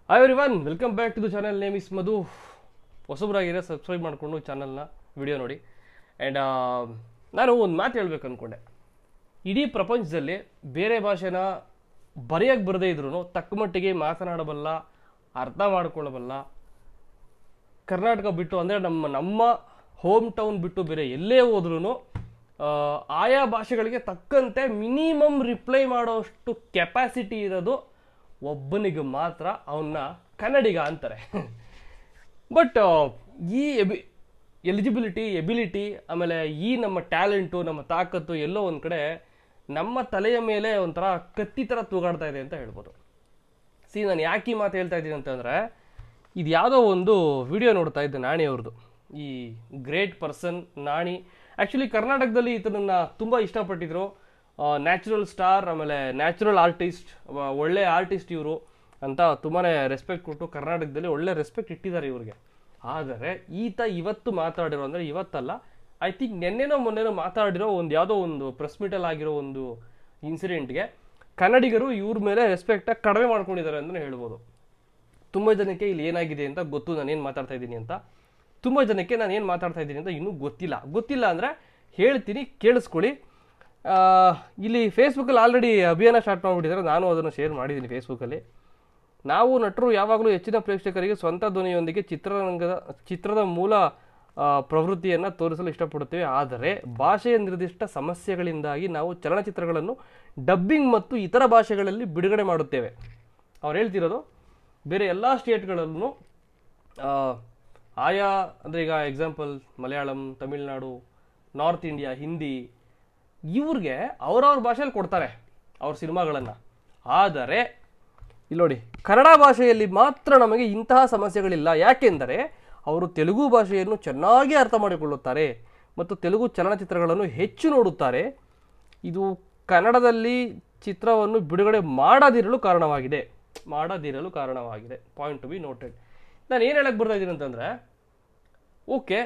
hi everyone welcome back to the channel name is Madhu ಹೊಸಬ್ರಾಗಿರೋ subscribe ಮಾಡಿಕೊಂಡು ಚಾನಲ್ನ video ನೋಡಿ ಆ್ಯಂಡ್ ನಾನು ಒಂದು ಮಾತು ಹೇಳ್ಬೇಕು ಅಂದ್ಕೊಂಡೆ ಇಡೀ ಪ್ರಪಂಚದಲ್ಲಿ ಬೇರೆ ಭಾಷೆನ ಬರೆಯೋಕ್ಕೆ ಬರದೇ ಇದ್ರೂ ತಕ್ಕ ಮಟ್ಟಿಗೆ ಮಾತನಾಡಬಲ್ಲ ಅರ್ಥ ಮಾಡ್ಕೊಳ್ಳಬಲ್ಲ ಕರ್ನಾಟಕ ಬಿಟ್ಟು ಅಂದರೆ ನಮ್ಮ ನಮ್ಮ ಹೋಮ್ ಟೌನ್ ಬಿಟ್ಟು ಬೇರೆ ಎಲ್ಲೇ ಹೋದ್ರೂ ಆಯಾ ಭಾಷೆಗಳಿಗೆ ತಕ್ಕಂತೆ ಮಿನಿಮಮ್ ರಿಪ್ಲೈ ಮಾಡೋಷ್ಟು ಕೆಪಾಸಿಟಿ ಇರೋದು ಒಬ್ಬನಿಗೆ ಮಾತ್ರ ಅವನ್ನ ಕನ್ನಡಿಗ ಅಂತಾರೆ ಬಟ್ ಈ ಎಬಿ ಎಲಿಜಿಬಿಲಿಟಿ ಎಬಿಲಿಟಿ ಆಮೇಲೆ ಈ ನಮ್ಮ ಟ್ಯಾಲೆಂಟು ನಮ್ಮ ತಾಕತ್ತು ಎಲ್ಲೋ ಒಂದು ಕಡೆ ನಮ್ಮ ತಲೆಯ ಮೇಲೆ ಒಂಥರ ಕತ್ತಿ ಥರ ತೂಗಾಡ್ತಾ ಇದೆ ಅಂತ ಹೇಳ್ಬೋದು ಸಿ ನಾನು ಯಾಕೆ ಈ ಮಾತು ಹೇಳ್ತಾ ಇದ್ದೀನಿ ಅಂತಂದರೆ ಇದು ಯಾವುದೋ ಒಂದು ವಿಡಿಯೋ ನೋಡ್ತಾ ಇದ್ದೆ ನಾಣಿ ಅವ್ರದ್ದು ಈ ಗ್ರೇಟ್ ಪರ್ಸನ್ ನಾಣಿ ಆ್ಯಕ್ಚುಲಿ ಕರ್ನಾಟಕದಲ್ಲಿ ಈತನನ್ನು ತುಂಬ ಇಷ್ಟಪಟ್ಟಿದ್ರು ನ್ಯಾಚುರಲ್ ಸ್ಟಾರ್ ಆಮೇಲೆ ನ್ಯಾಚುರಲ್ ಆರ್ಟಿಸ್ಟ್ ಒಳ್ಳೆ ಆರ್ಟಿಸ್ಟ್ ಇವರು ಅಂತ ತುಂಬಾ ರೆಸ್ಪೆಕ್ಟ್ ಕೊಟ್ಟು ಕರ್ನಾಟಕದಲ್ಲಿ ಒಳ್ಳೆ ರೆಸ್ಪೆಕ್ಟ್ ಇಟ್ಟಿದ್ದಾರೆ ಇವ್ರಿಗೆ ಆದರೆ ಈತ ಇವತ್ತು ಮಾತಾಡಿರೋ ಅಂದರೆ ಇವತ್ತಲ್ಲ ಐ ಥಿಂಕ್ ನೆನ್ನೆನೋ ಮೊನ್ನೆನೋ ಮಾತಾಡಿರೋ ಒಂದು ಯಾವುದೋ ಒಂದು ಪ್ರೆಸ್ ಮೀಟಲ್ಲಿ ಆಗಿರೋ ಒಂದು ಇನ್ಸಿಡೆಂಟ್ಗೆ ಕನ್ನಡಿಗರು ಇವ್ರ ಮೇಲೆ ರೆಸ್ಪೆಕ್ಟಾಗಿ ಕಡಿಮೆ ಮಾಡ್ಕೊಂಡಿದ್ದಾರೆ ಅಂತಲೇ ಹೇಳ್ಬೋದು ತುಂಬ ಜನಕ್ಕೆ ಇಲ್ಲಿ ಏನಾಗಿದೆ ಅಂತ ಗೊತ್ತು ನಾನೇನು ಮಾತಾಡ್ತಾ ಇದ್ದೀನಿ ಅಂತ ತುಂಬ ಜನಕ್ಕೆ ನಾನು ಏನು ಮಾತಾಡ್ತಾ ಇದ್ದೀನಿ ಅಂತ ಇನ್ನೂ ಗೊತ್ತಿಲ್ಲ ಗೊತ್ತಿಲ್ಲ ಅಂದರೆ ಹೇಳ್ತೀನಿ ಕೇಳಿಸ್ಕೊಳ್ಳಿ ಆ, ಇಲ್ಲಿ ಫೇಸ್ಬುಕ್ಕಲ್ಲಿ ಆಲ್ರೆಡಿ ಅಭಿಯಾನ ಸ್ಟಾರ್ಟ್ ಮಾಡಿಬಿಟ್ಟಿದ್ದಾರೆ ನಾನು ಅದನ್ನು ಶೇರ್ ಮಾಡಿದ್ದೀನಿ ಫೇಸ್ಬುಕ್ಕಲ್ಲಿ ನಾವು ನಟರು ಯಾವಾಗಲೂ ಹೆಚ್ಚಿನ ಪ್ರೇಕ್ಷಕರಿಗೆ ಸ್ವಂತ ಧ್ವನಿಯೊಂದಿಗೆ ಚಿತ್ರರಂಗದ ಚಿತ್ರದ ಮೂಲ ಆ, ಪ್ರವೃತ್ತಿಯನ್ನು ತೋರಿಸಲು ಇಷ್ಟಪಡುತ್ತೇವೆ ಆದರೆ ಭಾಷೆಯ ನಿರ್ದಿಷ್ಟ ಸಮಸ್ಯೆಗಳಿಂದಾಗಿ ನಾವು ಚಲನಚಿತ್ರಗಳನ್ನು ಡಬ್ಬಿಂಗ್ ಮತ್ತು ಇತರ ಭಾಷೆಗಳಲ್ಲಿ ಬಿಡುಗಡೆ ಮಾಡುತ್ತೇವೆ ಅವ್ರು ಹೇಳ್ತಿರೋದು ಬೇರೆ ಎಲ್ಲ ಸ್ಟೇಟ್ಗಳಲ್ಲೂ ಆ, ಆಯಾ ಅಂದರೆ ಈಗ example Malayalam Tamil Nadu north India Hindi ಇವ್ರಿಗೆ ಅವ್ರವ್ರ ಭಾಷೆಯಲ್ಲಿ ಕೊಡ್ತಾರೆ ಅವ್ರ ಸಿನಿಮಾಗಳನ್ನು ಆದರೆ ಇಲ್ಲಿ ನೋಡಿ ಕನ್ನಡ ಭಾಷೆಯಲ್ಲಿ ಮಾತ್ರ ನಮಗೆ ಇಂತಹ ಸಮಸ್ಯೆಗಳಿಲ್ಲ ಯಾಕೆಂದರೆ ಅವರು ತೆಲುಗು ಭಾಷೆಯನ್ನು ಚೆನ್ನಾಗಿ ಅರ್ಥ ಮಾಡಿಕೊಳ್ಳುತ್ತಾರೆ ಮತ್ತು ತೆಲುಗು ಚಲನಚಿತ್ರಗಳನ್ನು ಹೆಚ್ಚು ನೋಡುತ್ತಾರೆ ಇದು ಕನ್ನಡದಲ್ಲಿ ಚಿತ್ರವನ್ನು ಬಿಡುಗಡೆ ಮಾಡದಿರಲು ಕಾರಣವಾಗಿದೆ ಮಾಡದಿರಲು ಕಾರಣವಾಗಿದೆ ಪಾಯಿಂಟ್ ಟು ಬಿ ನೋಟೆಡ್ ನಾನು ಏನು ಹೇಳಕ್ಕೆ ಬರ್ತಾ ಇದ್ದೀನಿ ಅಂತಂದರೆ ಓಕೆ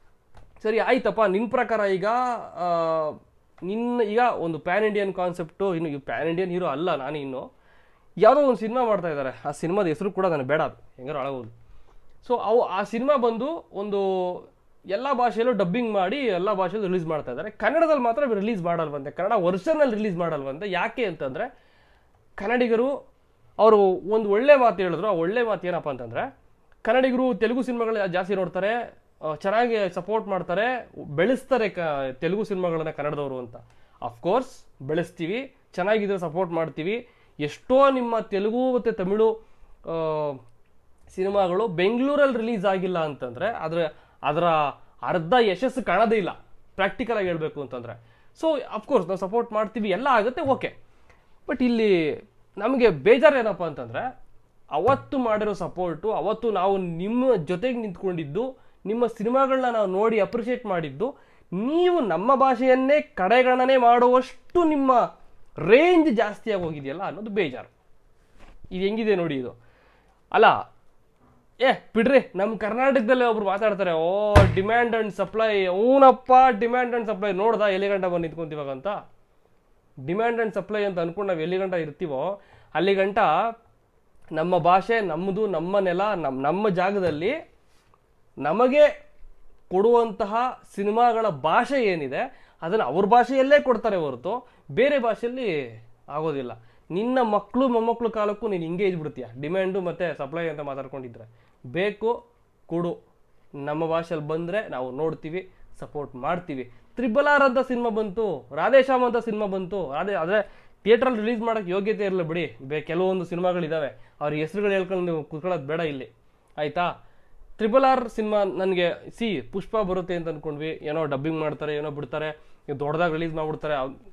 ಸರಿ ಆಯ್ತಪ್ಪ ನಿನ್ನ ಪ್ರಕಾರ ಈಗ ಆ, ನಿನ್ನ ಈಗ ಒಂದು ಪ್ಯಾನ್ ಇಂಡಿಯನ್ ಕಾನ್ಸೆಪ್ಟು ಇನ್ನು ಪ್ಯಾನ್ ಇಂಡಿಯನ್ ಹೀರೋ ಅಲ್ಲ ನಾನು ಇನ್ನು ಯಾವುದೋ ಒಂದು ಸಿನಿಮಾ ಮಾಡ್ತಾ ಇದ್ದಾರೆ ಆ ಸಿನಿಮಾದ ಹೆಸರು ಕೂಡ ನನಗೆ ಬೇಡ ಅದು ಹೆಂಗಾರು ಅಳಬೋದು ಸೊ ಅವು ಆ ಸಿನಿಮಾ ಬಂದು ಒಂದು ಎಲ್ಲ ಭಾಷೆಯಲ್ಲೂ ಡಬ್ಬಿಂಗ್ ಮಾಡಿ ಎಲ್ಲ ಭಾಷೆಯಲ್ಲೂ ರಿಲೀಸ್ ಮಾಡ್ತಾ ಇದ್ದಾರೆ ಕನ್ನಡದಲ್ಲಿ ಮಾತ್ರ ರಿಲೀಸ್ ಮಾಡಲ್ವಂತೆ ಕನ್ನಡ ವರ್ಷನಲ್ಲಿ ರಿಲೀಸ್ ಮಾಡಲ್ವಂತೆ ಯಾಕೆ ಅಂತಂದರೆ ಕನ್ನಡಿಗರು ಅವರು ಒಂದು ಒಳ್ಳೆ ಮಾತು ಹೇಳಿದ್ರು ಆ ಒಳ್ಳೆ ಮಾತು ಏನಪ್ಪ ಅಂತಂದರೆ ಕನ್ನಡಿಗರು ತೆಲುಗು ಸಿನಿಮಾಗಳು ಜಾಸ್ತಿ ನೋಡ್ತಾರೆ ಆ, ಚೆನ್ನಾಗಿ ಸಪೋರ್ಟ್ ಮಾಡ್ತಾರೆ ಬೆಳೆಸ್ತಾರೆ ಕ ತೆಲುಗು ಸಿನಿಮಾಗಳನ್ನ ಕನ್ನಡದವರು ಅಂತ ಅಫ್ಕೋರ್ಸ್ ಬೆಳೆಸ್ತೀವಿ ಚೆನ್ನಾಗಿದ್ರೆ ಸಪೋರ್ಟ್ ಮಾಡ್ತೀವಿ ಎಷ್ಟೋ ನಿಮ್ಮ ತೆಲುಗು ಮತ್ತು ತಮಿಳು ಆ, ಸಿನಿಮಾಗಳು ಬೆಂಗಳೂರಲ್ಲಿ ರಿಲೀಸ್ ಆಗಿಲ್ಲ ಅಂತಂದರೆ ಅದರ ಅದರ ಅರ್ಧ ಯಶಸ್ಸು ಕಾಣೋದೇ ಇಲ್ಲ ಪ್ರಾಕ್ಟಿಕಲ್ ಆಗಿ ಹೇಳಬೇಕು ಅಂತಂದರೆ ಸೊ ಅಫ್ಕೋರ್ಸ್ ನಾವು ಸಪೋರ್ಟ್ ಮಾಡ್ತೀವಿ ಎಲ್ಲ ಆಗುತ್ತೆ ಓಕೆ ಬಟ್ ಇಲ್ಲಿ ನಮಗೆ ಬೇಜಾರು ಏನಪ್ಪ ಅಂತಂದರೆ ಅವತ್ತು ಮಾಡಿರೋ ಸಪೋರ್ಟು ಅವತ್ತು ನಾವು ನಿಮ್ಮ ಜೊತೆಗೆ ನಿಂತ್ಕೊಂಡಿದ್ದು ನಿಮ್ಮ ಸಿನಿಮಾಗಳನ್ನ ನಾವು ನೋಡಿ ಅಪ್ರಿಷಿಯೇಟ್ ಮಾಡಿದ್ದು ನೀವು ನಮ್ಮ ಭಾಷೆಯನ್ನೇ ಕಡೆಗಣನೆ ಮಾಡುವಷ್ಟು ನಿಮ್ಮ ರೇಂಜ್ ಜಾಸ್ತಿಯಾಗಿ ಹೋಗಿದೆಯಲ್ಲ ಅನ್ನೋದು ಬೇಜಾರು ಇದು ಹೆಂಗಿದೆ ನೋಡಿ ಇದು ಅಲ್ಲ ಏ ಬಿಡ್ರಿ ನಮ್ಮ ಕರ್ನಾಟಕದಲ್ಲೇ ಒಬ್ರು ಮಾತಾಡ್ತಾರೆ ಓ ಡಿಮ್ಯಾಂಡ್ ಅಂಡ್ ಸಪ್ಲೈ ಅವನಪ್ಪ ಡಿಮ್ಯಾಂಡ್ ಅಂಡ್ ಸಪ್ಲೈ ನೋಡ್ದ ಎಲ್ಲಿ ಗಂಟ ಬಂದು ನಿಂತ್ಕೊಂತೀವಾಗ ಅಂತ ಡಿಮ್ಯಾಂಡ್ ಆ್ಯಂಡ್ ಸಪ್ಲೈ ಅಂತ ಅನ್ಕೊಂಡು ನಾವು ಎಲ್ಲಿ ಗಂಟ ಇರ್ತೀವೋ ಅಲ್ಲಿ ಗಂಟ ನಮ್ಮ ಭಾಷೆ ನಮ್ಮದು ನಮ್ಮ ನೆಲ ನಮ್ಮ ನಮ್ಮ ಜಾಗದಲ್ಲಿ ನಮಗೆ ಕೊಡುವಂತಹ ಸಿನಿಮಾಗಳ ಭಾಷೆ ಏನಿದೆ ಅದನ್ನು ಅವ್ರ ಭಾಷೆಯಲ್ಲೇ ಕೊಡ್ತಾರೆ ಹೊರತು ಬೇರೆ ಭಾಷೆಯಲ್ಲಿ ಆಗೋದಿಲ್ಲ ನಿನ್ನ ಮಕ್ಕಳು ಮೊಮ್ಮಕ್ಕಳು ಕಾಲಕ್ಕೂ ನೀನು ಹಿಂಗೆ ಇದ್ಬಿಡ್ತೀಯ ಡಿಮ್ಯಾಂಡು ಮತ್ತು ಸಪ್ಲೈ ಅಂತ ಮಾತಾಡ್ಕೊಂಡಿದ್ರೆ ಬೇಕು ಕೊಡು ನಮ್ಮ ಭಾಷೆಯಲ್ಲಿ ಬಂದರೆ ನಾವು ನೋಡ್ತೀವಿ ಸಪೋರ್ಟ್ ಮಾಡ್ತೀವಿ ತ್ರಿಬಲ್ ಆರ್ ಅಂತ ಸಿನಿಮಾ ಬಂತು ರಾಧೇಶ್ಯಾಮ್ ಅಂತ ಸಿನಿಮಾ ಬಂತು ಅದೇ ಆದರೆ ಥಿಯೇಟ್ರಲ್ಲಿ ರಿಲೀಸ್ ಮಾಡೋಕ್ಕೆ ಯೋಗ್ಯತೆ ಇರಲ್ಲ ಬಿಡಿ ಬೇ ಕೆಲವೊಂದು ಸಿನಿಮಾಗಳಿದ್ದಾವೆ ಅವ್ರ ಹೆಸರುಗಳು ಹೇಳ್ಕೊಂಡು ನೀವು ಕುತ್ಕೊಳ್ಳೋದು ಬೇಡ ಇಲ್ಲಿ ಆಯಿತಾ ತ್ರಿಬಲ್ ಆರ್ ಸಿನಿಮಾ ನನಗೆ ಸಿ ಪುಷ್ಪ ಬರುತ್ತೆ ಅಂತ ಅಂದ್ಕೊಂಡ್ವಿ ಏನೋ ಡಬ್ಬಿಂಗ್ ಮಾಡ್ತಾರೆ ಏನೋ ಬಿಡ್ತಾರೆ ದೊಡ್ಡದಾಗಿ ರಿಲೀಸ್ ಮಾಡಿಬಿಡ್ತಾರೆ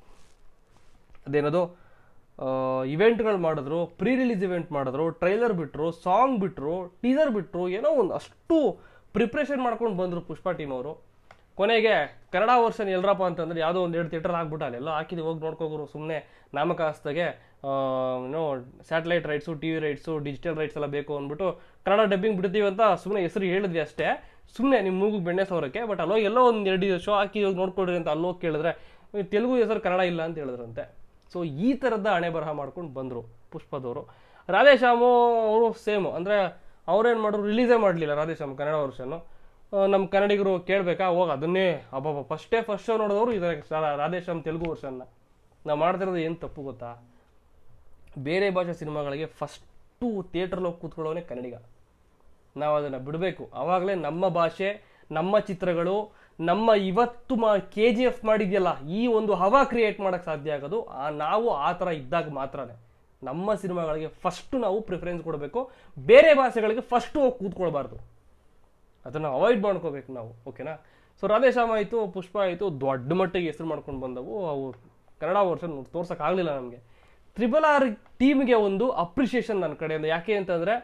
ಅದೇನದು ಇವೆಂಟ್ಗಳು ಮಾಡಿದ್ರು ಪ್ರೀ ರಿಲೀಸ್ ಇವೆಂಟ್ ಮಾಡಿದ್ರು ಟ್ರೈಲರ್ ಬಿಟ್ಟರು ಸಾಂಗ್ ಬಿಟ್ಟರು ಟೀಸರ್ ಬಿಟ್ಟರು ಏನೋ ಒಂದು ಅಷ್ಟು ಪ್ರಿಪ್ರೇಷನ್ ಮಾಡ್ಕೊಂಡು ಬಂದರು ಪುಷ್ಪ ಟೀಮ್ ಅವರು ಕೊನೆಗೆ ಕನ್ನಡ ವರ್ಷನ್ ಎಲ್ಲರಪ್ಪ ಅಂತಂದ್ರೆ ಯಾವುದೋ ಒಂದು ಎರಡು ಥಿಯೇಟರ್ ಹಾಕ್ಬಿಟ್ಟು ಅಲ್ಲೆಲ್ಲ ಹಾಕಿದ್ದು ಹೋಗಿ ನೋಡ್ಕೋಗ್ರು ಸುಮ್ಮನೆ ನಾಮಕಾಸ್ತಾಗೆ ಏನೋ satellite rights T V rights digital rights ಎಲ್ಲ ಬೇಕು ಅಂದ್ಬಿಟ್ಟು ಕನ್ನಡ ಡಬ್ಬಿಂಗ್ ಬಿಡ್ತೀವಿ ಅಂತ ಸುಮ್ಮನೆ ಹೆಸರು ಹೇಳಿದ್ವಿ ಅಷ್ಟೇ ಸುಮ್ಮನೆ ನಿಮ್ಮ ಮೂಗು ಬೆಣ್ಣೆ ಸೌರಕ್ಕೆ ಬಟ್ ಅಲ್ಲೋಗಿ ಎಲ್ಲೋ ಒಂದು ಎರಡು ಶೋ ಹಾಕಿ ಹೋಗಿ ನೋಡ್ಕೊಳ್ರಿ ಅಂತ ಅಲ್ಲೋಗಿ ಕೇಳಿದ್ರೆ ತೆಲುಗು ಹೆಸರು ಕನ್ನಡ ಇಲ್ಲ ಅಂತ ಹೇಳಿದ್ರಂತೆ ಸೊ ಈ ಥರದ ಹಣೆ ಬರಹ ಮಾಡ್ಕೊಂಡು ಬಂದರು ಪುಷ್ಪದವರು ರಾಧೇಶ್ಯಾಮು ಅವರು ಸೇಮು ಅಂದರೆ ಅವ್ರೇನು ಮಾಡಿದ್ರು ರಿಲೀಸೇ ಮಾಡಲಿಲ್ಲ ರಾಧೇಶ್ಯಾಮ್ ಕನ್ನಡ ವರ್ಷನು ನಮ್ಮ ಕನ್ನಡಿಗರು ಕೇಳಬೇಕಾ ಹೋಗಿ ಅದನ್ನೇ ಅಬ್ಬಬ್ಬ ಫಸ್ಟೇ ಫಸ್ಟ್ ಶೋ ನೋಡಿದವರು ಇದ್ದಾರೆ ರಾಧೇಶ್ಯಾಮ್ ತೆಲುಗು ವರ್ಷನ್ನ ನಾವು ಮಾಡ್ತಿರೋದು ಏನು ತಪ್ಪು ಗೊತ್ತಾ ಬೇರೆ ಭಾಷೆ ಸಿನಿಮಾಗಳಿಗೆ ಫಸ್ಟು ಥಿಯೇಟ್ರಲ್ಲಿ ಹೋಗಿ ಕೂತ್ಕೊಳ್ಳೋನೇ ಕನ್ನಡಿಗ ನಾವು ಅದನ್ನು ಬಿಡಬೇಕು ಆವಾಗಲೇ ನಮ್ಮ ಭಾಷೆ ನಮ್ಮ ಚಿತ್ರಗಳು ನಮ್ಮ ಇವತ್ತು ಮಾ ಕೆ ಜಿ ಎಫ್ ಮಾಡಿದ್ಯಲ್ಲ ಈ ಒಂದು ಹವಾ ಕ್ರಿಯೇಟ್ ಮಾಡೋಕ್ಕೆ ಸಾಧ್ಯ ಆಗೋದು ಆ ನಾವು ಆ ಥರ ಇದ್ದಾಗ ಮಾತ್ರನೇ ನಮ್ಮ ಸಿನಿಮಾಗಳಿಗೆ ಫಸ್ಟು ನಾವು ಪ್ರಿಫರೆನ್ಸ್ ಕೊಡಬೇಕು ಬೇರೆ ಭಾಷೆಗಳಿಗೆ ಫಸ್ಟು ಹೋಗಿ ಕೂತ್ಕೊಳ್ಬಾರ್ದು ಅದನ್ನು ಅವಾಯ್ಡ್ ಮಾಡ್ಕೋಬೇಕು ನಾವು ಓಕೆನಾ ಸೊ ರಾಧೇಶ್ಯಾಮ ಆಯಿತು ಪುಷ್ಪ ಆಯಿತು ದೊಡ್ಡ ಮಟ್ಟಿಗೆ ಹೆಸರು ಮಾಡ್ಕೊಂಡು ಬಂದವು ಅವು ಕನ್ನಡ ವರ್ಷನ್ ತೋರ್ಸೋಕ್ಕಾಗಲಿಲ್ಲ ನಮಗೆ ತ್ರಿಬಲ್ ಆರ್ ಟೀಮ್ಗೆ ಒಂದು ಅಪ್ರಿಷಿಯೇಷನ್ ನನ್ನ ಕಡೆಯಿಂದ ಯಾಕೆ ಅಂತಂದರೆ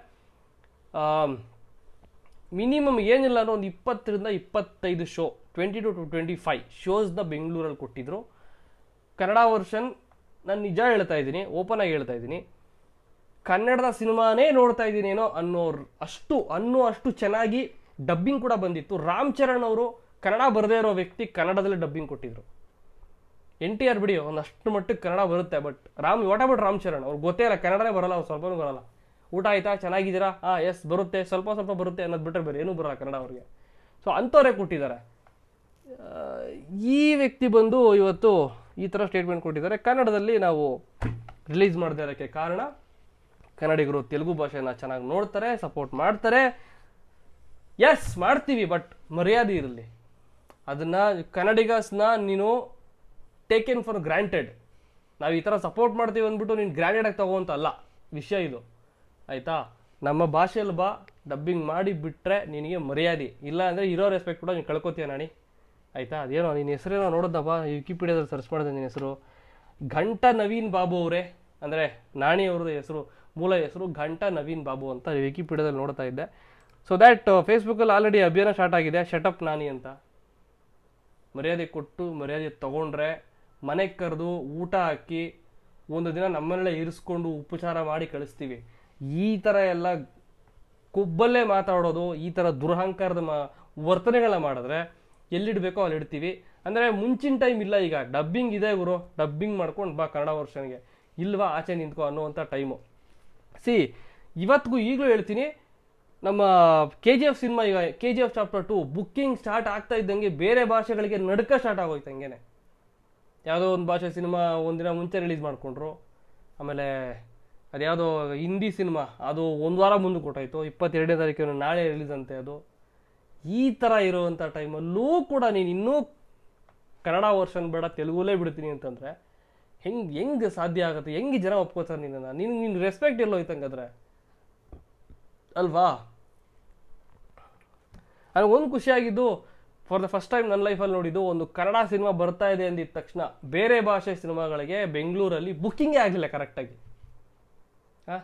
ಮಿನಿಮಮ್ ಏನಿಲ್ಲ ಅಂದ್ರೆ ಒಂದು ಇಪ್ಪತ್ತರಿಂದ ಇಪ್ಪತ್ತೈದು show twenty to to twenty five ಶೋಸ್ನ ಬೆಂಗಳೂರಲ್ಲಿ ಕೊಟ್ಟಿದ್ರು ಕನ್ನಡ ವರ್ಷನ್ ನಾನು ನಿಜ ಹೇಳ್ತಾ ಇದ್ದೀನಿ ಓಪನ್ ಆಗಿ ಹೇಳ್ತಾ ಇದ್ದೀನಿ ಕನ್ನಡದ ಸಿನಿಮಾನೇ ನೋಡ್ತಾ ಇದ್ದೀನೇನೋ ಅನ್ನೋರು ಅಷ್ಟು ಅನ್ನೋ ಅಷ್ಟು ಚೆನ್ನಾಗಿ ಡಬ್ಬಿಂಗ್ ಕೂಡ ಬಂದಿತ್ತು ರಾಮ್ ಚರಣ್ ಅವರು ಕನ್ನಡ ಬರದೇ ಇರೋ ವ್ಯಕ್ತಿ ಕನ್ನಡದಲ್ಲಿ ಡಬ್ಬಿಂಗ್ ಕೊಟ್ಟಿದ್ರು ಎನ್ ಟಿ ಆರ್ ಬಿಡಿ ಒಂದಷ್ಟು ಮಟ್ಟಿಗೆ ಕನ್ನಡ ಬರುತ್ತೆ but Ram what about Ram Charan ಅವ್ರಿಗೆ ಗೊತ್ತೇ ಇಲ್ಲ ಕನ್ನಡನೇ ಬರಲ್ಲ ಅವ್ರು ಸ್ವಲ್ಪನೂ ಬರಲ್ಲ ಊಟ ಆಯ್ತಾ ಚೆನ್ನಾಗಿದ್ದೀರಾ ಹಾಂ ಎಸ್ ಬರುತ್ತೆ ಸ್ವಲ್ಪ ಸ್ವಲ್ಪ ಬರುತ್ತೆ ಅನ್ನೋದು ಬಿಟ್ಟರೆ ಬೇರೆ ಏನೂ ಬರಲ್ಲ ಕನ್ನಡ ಅವ್ರಿಗೆ ಸೊ ಅಂಥವರೇ ಕೊಟ್ಟಿದ್ದಾರೆ ಆ, ಈ ವ್ಯಕ್ತಿ ಬಂದು ಇವತ್ತು ಈ ಥರ ಸ್ಟೇಟ್ಮೆಂಟ್ ಕೊಟ್ಟಿದ್ದಾರೆ ಕನ್ನಡದಲ್ಲಿ ನಾವು ರಿಲೀಸ್ ಮಾಡದೇ ಇರೋಕ್ಕೆ ಕಾರಣ ಕನ್ನಡಿಗರು ತೆಲುಗು ಭಾಷೆನ ಚೆನ್ನಾಗಿ ನೋಡ್ತಾರೆ ಸಪೋರ್ಟ್ ಮಾಡ್ತಾರೆ ಎಸ್ ಮಾಡ್ತೀವಿ ಬಟ್ ಮರ್ಯಾದೆ ಇರಲಿ ಅದನ್ನ ಕನ್ನಡಿಗಸ್ನ ನೀನು ಟೇಕೆನ್ ಫಾರ್ ಗ್ರಾಂಟೆಡ್ ನಾವು ಈ ಥರ ಸಪೋರ್ಟ್ ಮಾಡ್ತೀವಿ ಅಂದ್ಬಿಟ್ಟು ನೀನು ಗ್ರಾಂಟೆಡಾಗಿ ತಗೋ ಅಂತ ಅಲ್ಲ ವಿಷಯ ಇದು ಆಯಿತಾ ನಮ್ಮ ಭಾಷೆಯಲ್ಲಿ ಬಾ ಡಬ್ಬಿಂಗ್ ಮಾಡಿ ಬಿಟ್ಟರೆ ನಿನಗೆ ಮರ್ಯಾದೆ ಇಲ್ಲ ಅಂದರೆ ಇರೋ ರೆಸ್ಪೆಕ್ಟ್ ಕೂಡ ನೀನು ಕಳ್ಕೊತೀಯ ನಾಣಿ ಆಯಿತಾ ಅದೇನೋ ನಿನ್ನ ಹೆಸರೇನೋ ನೋಡೋದಪ್ಪ ವಿಕಿಪೀಡಿಯಾದಲ್ಲಿ ಸರ್ಚ್ ಮಾಡಿದೆ ನಿನ್ನ ಹೆಸರು ಘಂಟ ನವೀನ್ ಬಾಬು ಅವರೇ ಅಂದರೆ ನಾಣಿ ಅವ್ರದ್ದು ಹೆಸರು ಮೂಲ ಹೆಸರು ಘಂಟ ನವೀನ್ ಬಾಬು ಅಂತ ವಿಕಿಪೀಡಿಯಾದಲ್ಲಿ ನೋಡ್ತಾ ಇದ್ದೆ ಸೊ ದ್ಯಾಟ್ ಫೇಸ್ಬುಕ್ಕಲ್ಲಿ ಆಲ್ರೆಡಿ ಅಭಿಯಾನ ಸ್ಟಾರ್ಟ್ ಆಗಿದೆ ಶಟಪ್ ನಾನಿ ಅಂತ ಮರ್ಯಾದೆ ಕೊಟ್ಟು ಮರ್ಯಾದೆ ತಗೊಂಡ್ರೆ ಮನೆಗೆ ಕರೆದು ಊಟ ಹಾಕಿ ಒಂದು ದಿನ ನಮ್ಮನ್ನೆಲ್ಲ ಇರಿಸ್ಕೊಂಡು ಉಪಚಾರ ಮಾಡಿ ಕಳಿಸ್ತೀವಿ ಈ ಥರ ಎಲ್ಲ ಕೊಬ್ಬಲ್ಲೇ ಮಾತಾಡೋದು ಈ ಥರ ದುರಹಂಕಾರದ ಮಾ ವರ್ತನೆಗಳನ್ನ ಮಾಡಿದ್ರೆ ಎಲ್ಲಿಡಬೇಕೋ ಅಲ್ಲಿ ಇಡ್ತೀವಿ ಅಂದರೆ ಮುಂಚಿನ ಟೈಮ್ ಇಲ್ಲ ಈಗ ಡಬ್ಬಿಂಗ್ ಇದೆ ಗುರು ಡಬ್ಬಿಂಗ್ ಮಾಡ್ಕೊಂಡು ಬಾ ಕನ್ನಡ ವರ್ಷನ್ಗೆ ಇಲ್ವಾ ಆಚೆ ನಿಂತ್ಕೋ ಅನ್ನುವಂಥ ಟೈಮು ಸಿ ಇವತ್ತಿಗೂ ಈಗಲೂ ಹೇಳ್ತೀನಿ ನಮ್ಮ ಕೆ ಜಿ ಎಫ್ ಸಿನಿಮಾ ಈಗ K G F chapter two booking start ಆಗ್ತಾ ಇದ್ದಂಗೆ ಬೇರೆ ಭಾಷೆಗಳಿಗೆ ನಡ್ಕ ಸ್ಟಾರ್ಟ್ ಆಗೋಯ್ತು ಹಂಗೇನೆ ಯಾವುದೋ ಒಂದು ಭಾಷೆ ಸಿನಿಮಾ ಒಂದಿನ ಮುಂಚೆ ರಿಲೀಸ್ ಮಾಡಿಕೊಂಡ್ರು ಆಮೇಲೆ ಅದ್ಯಾವುದೋ ಹಿಂದಿ ಸಿನಿಮಾ ಅದು ಒಂದು ವಾರ ಮುಂದೆ ಕೊಟ್ಟಾಯ್ತು ಇಪ್ಪತ್ತೆರಡನೇ ತಾರೀಕಿನ ನಾಳೆ ರಿಲೀಸ್ ಅಂತೆ ಅದು ಈ ಥರ ಇರುವಂಥ ಟೈಮಲ್ಲೂ ಕೂಡ ನೀನು ಇನ್ನೂ ಕನ್ನಡ ವರ್ಷನ್ ಬೇಡ ತೆಲುಗುಲೇ ಬಿಡ್ತೀನಿ ಅಂತಂದರೆ ಹೆಂಗೆ ಹೆಂಗೆ ಸಾಧ್ಯ ಆಗುತ್ತೆ ಹೆಂಗೆ ಜನ ಒಪ್ಕೋತಾರೆ ನಿನ್ನನ್ನು ನಿನ್ ನಿನ್ನ ರೆಸ್ಪೆಕ್ಟ್ ಎಲ್ಲೋಯ್ತು ಹಂಗಾದ್ರೆ ಅಲ್ವಾ ನನಗೆ ಒಂದು ಖುಷಿಯಾಗಿದ್ದು ಫಾರ್ ದ ಫಸ್ಟ್ ಟೈಮ್ ನನ್ನ ಲೈಫಲ್ಲಿ ನೋಡಿದ್ದು ಒಂದು ಕನ್ನಡ ಸಿನಿಮಾ ಬರ್ತಾ ಇದೆ ಅಂದಿದ ತಕ್ಷಣ ಬೇರೆ ಭಾಷೆ ಸಿನಿಮಾಗಳಿಗೆ ಬೆಂಗಳೂರಲ್ಲಿ ಬುಕ್ಕಿಂಗೇ ಆಗಲಿಲ್ಲ ಕರೆಕ್ಟಾಗಿ ಹಾಂ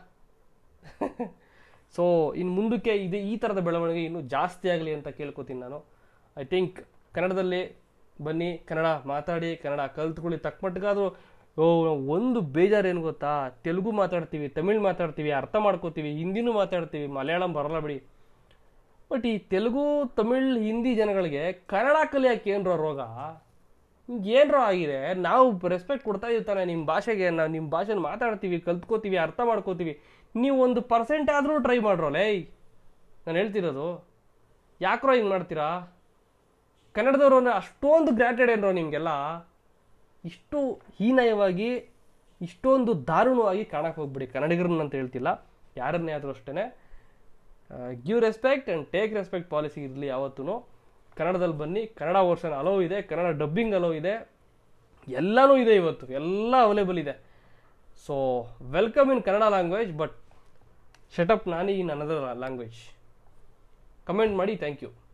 ಸೊ ಇನ್ನು ಮುಂದಕ್ಕೆ ಇದು ಈ ಥರದ ಬೆಳವಣಿಗೆ ಇನ್ನೂ ಜಾಸ್ತಿ ಆಗಲಿ ಅಂತ ಕೇಳ್ಕೊತೀನಿ ನಾನು ಐ ಥಿಂಕ್ ಕನ್ನಡದಲ್ಲಿ ಬನ್ನಿ ಕನ್ನಡ ಮಾತಾಡಿ ಕನ್ನಡ ಕಲ್ತ್ಕೊಳ್ಳಿ ತಕ್ಕ ಮಟ್ಟಿಗಾದರೂ ಓ ಒಂದು ಬೇಜಾರು ಏನು ಗೊತ್ತಾ ತೆಲುಗು ಮಾತಾಡ್ತೀವಿ ತಮಿಳ್ ಮಾತಾಡ್ತೀವಿ ಅರ್ಥ ಮಾಡ್ಕೋತೀವಿ ಹಿಂದಿನೂ ಮಾತಾಡ್ತೀವಿ ಮಲಯಾಳಂ ಬರಲ್ಲ ಬಿಡಿ ಬಟ್ ಈ ತೆಲುಗು ತಮಿಳ್ ಹಿಂದಿ ಜನಗಳಿಗೆ ಕನ್ನಡ ಕಲಿಯೋಕೆ ಏನ್ರೋ ರೋಗ ಏನರೋ ಆಗಿದೆ ನಾವು ರೆಸ್ಪೆಕ್ಟ್ ಕೊಡ್ತಾ ಇರ್ತಾನೆ ನಿಮ್ಮ ಭಾಷೆಗೆ ನಾವು ನಿಮ್ಮ ಭಾಷೆನ ಮಾತಾಡ್ತೀವಿ ಕಲ್ತ್ಕೋತೀವಿ ಅರ್ಥ ಮಾಡ್ಕೋತೀವಿ ನೀವು ಒಂದು ಪರ್ಸೆಂಟ್ ಆದರೂ ಟ್ರೈ ಮಾಡ್ರೋ ಲೇ ನಾನು ಹೇಳ್ತಿರೋದು ಯಾಕ್ರೋ ಹಿಂಗೆ ಮಾಡ್ತೀರಾ ಕನ್ನಡದವರು ಅಂದರೆ ಅಷ್ಟೊಂದು ಗ್ರಾಟೆಡ್ ಏನ್ರೋ ನಿಮಗೆಲ್ಲ ಇಷ್ಟು ಹೀನಯವಾಗಿ ಇಷ್ಟೊಂದು ದಾರುಣವಾಗಿ ಕಾಣಕ್ಕೆ ಹೋಗ್ಬಿಡಿ ಕನ್ನಡಿಗರನ್ನ ಅಂತ ಹೇಳ್ತಿಲ್ಲ ಯಾರನ್ನೇ ಆದರೂ ಅಷ್ಟೇ give respect and take respect policy ಇರಲಿ ಯಾವತ್ತೂ ಕನ್ನಡದಲ್ಲಿ ಬನ್ನಿ ಕನ್ನಡ ವರ್ಷನ್ ಅಲೋ ಇದೆ ಕನ್ನಡ ಡಬ್ಬಿಂಗ್ ಅಲೋ ಇದೆ ಎಲ್ಲನೂ ಇದೆ ಇವತ್ತು ಎಲ್ಲ ಅವೈಲೇಬಲ್ ಇದೆ so welcome in Kannada language but shut up Nani in another language comment ಮಾಡಿ ಥ್ಯಾಂಕ್ ಯು